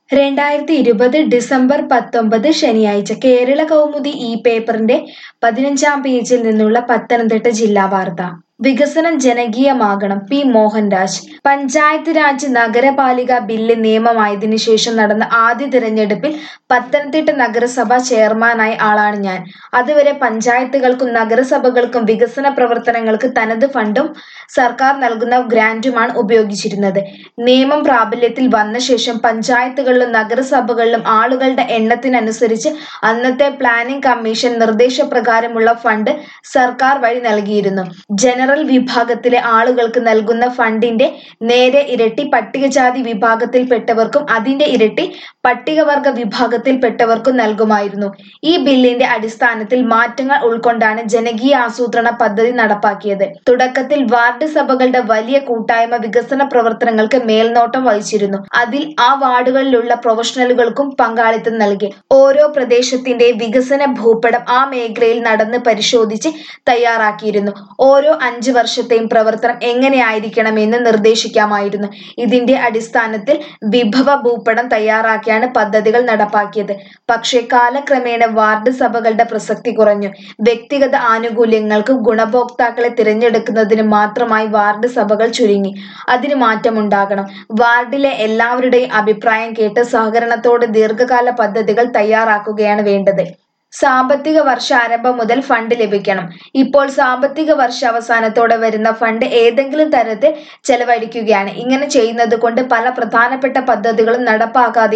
രണ്ടായിരത്തി ഇരുപത് ഡിസംബർ പത്തൊമ്പത് ശനിയാഴ്ച കേരള കൗമുദി ഈ പേപ്പറിന്റെ പതിനഞ്ചാം പേജിൽ നിന്നുള്ള പത്തനംതിട്ട ജില്ലാ വാർത്ത വികസനം ജനകീയമാകണം പി മോഹൻരാജ് പഞ്ചായത്ത് രാജ് നഗരപാലിക ബില്ല് നിയമമായതിനു ശേഷം നടന്ന ആദ്യ തിരഞ്ഞെടുപ്പിൽ പത്തനംതിട്ട നഗരസഭ ചെയർമാനായ ആളാണ് ഞാൻ അതുവരെ പഞ്ചായത്തുകൾക്കും നഗരസഭകൾക്കും വികസന പ്രവർത്തനങ്ങൾക്ക് തനത് ഫണ്ടും സർക്കാർ നൽകുന്ന ഗ്രാന്റുമാണ് ഉപയോഗിച്ചിരുന്നത് നിയമം പ്രാബല്യത്തിൽ വന്ന ശേഷം പഞ്ചായത്തുകളിലും നഗരസഭകളിലും ആളുകളുടെ എണ്ണത്തിനനുസരിച്ച് അന്നത്തെ പ്ലാനിംഗ് കമ്മീഷൻ നിർദ്ദേശപ്രകാരമുള്ള ഫണ്ട് സർക്കാർ വഴി നൽകിയിരുന്നു ജനറൽ വിഭാഗത്തിലെ ആളുകൾക്ക് നൽകുന്ന ഫണ്ടിന്റെ നേരെ ഇരട്ടി പട്ടികജാതി വിഭാഗത്തിൽപ്പെട്ടവർക്കും അതിന്റെ ഇരട്ടി പട്ടികവർഗ വിഭാഗത്തിൽപ്പെട്ടവർക്കും നൽകുമായിരുന്നു ഈ ബില്ലിന്റെ അടിസ്ഥാനത്തിൽ മാറ്റങ്ങൾ ഉൾക്കൊണ്ടാണ് ജനകീയ ആസൂത്രണ പദ്ധതി നടപ്പാക്കിയത് തുടക്കത്തിൽ വാർഡ് സഭകളുടെ വലിയ കൂട്ടായ്മ വികസന പ്രവർത്തനങ്ങൾക്ക് മേൽനോട്ടം വഹിച്ചിരുന്നു അതിൽ ആ വാർഡുകളിലുള്ള പ്രൊഫഷണലുകൾക്കും പങ്കാളിത്തം നൽകി ഓരോ പ്രദേശത്തിന്റെ വികസന ഭൂപടം ആ മേഖലയിൽ നടന്ന് പരിശോധിച്ച് തയ്യാറാക്കിയിരുന്നു ഓരോ അഞ്ച് വർഷത്തെയും പ്രവർത്തനം എങ്ങനെയായിരിക്കണമെന്ന് നിർദ്ദേശിക്കാമായിരുന്നു ഇതിന്റെ അടിസ്ഥാനത്തിൽ വിഭവ ഭൂപടം തയ്യാറാക്കിയാണ് പദ്ധതികൾ നടപ്പാക്കിയത് പക്ഷേ കാലക്രമേണ വാർഡ് സഭകളുടെ പ്രസക്തി കുറഞ്ഞു വ്യക്തിഗത ആനുകൂല്യങ്ങൾക്ക് ഗുണഭോക്താക്കളെ തിരഞ്ഞെടുക്കുന്നതിന് മാത്രമായി വാർഡ് സഭകൾ ചുരുങ്ങി അതിന് മാറ്റമുണ്ടാകണം വാർഡിലെ എല്ലാവരുടെയും അഭിപ്രായം കേട്ട് സഹകരണത്തോടെ ദീർഘകാല പദ്ധതികൾ തയ്യാറാക്കുകയാണ് വേണ്ടത് സാമ്പത്തിക വർഷാരംഭം മുതൽ ഫണ്ട് ലഭിക്കണം ഇപ്പോൾ സാമ്പത്തിക വർഷ അവസാനത്തോടെ വരുന്ന ഫണ്ട് ഏതെങ്കിലും തരത്തിൽ ചെലവഴിക്കുകയാണ് ഇങ്ങനെ ചെയ്യുന്നത് കൊണ്ട് പല പ്രധാനപ്പെട്ട പദ്ധതികളും നടപ്പാക്കാതെ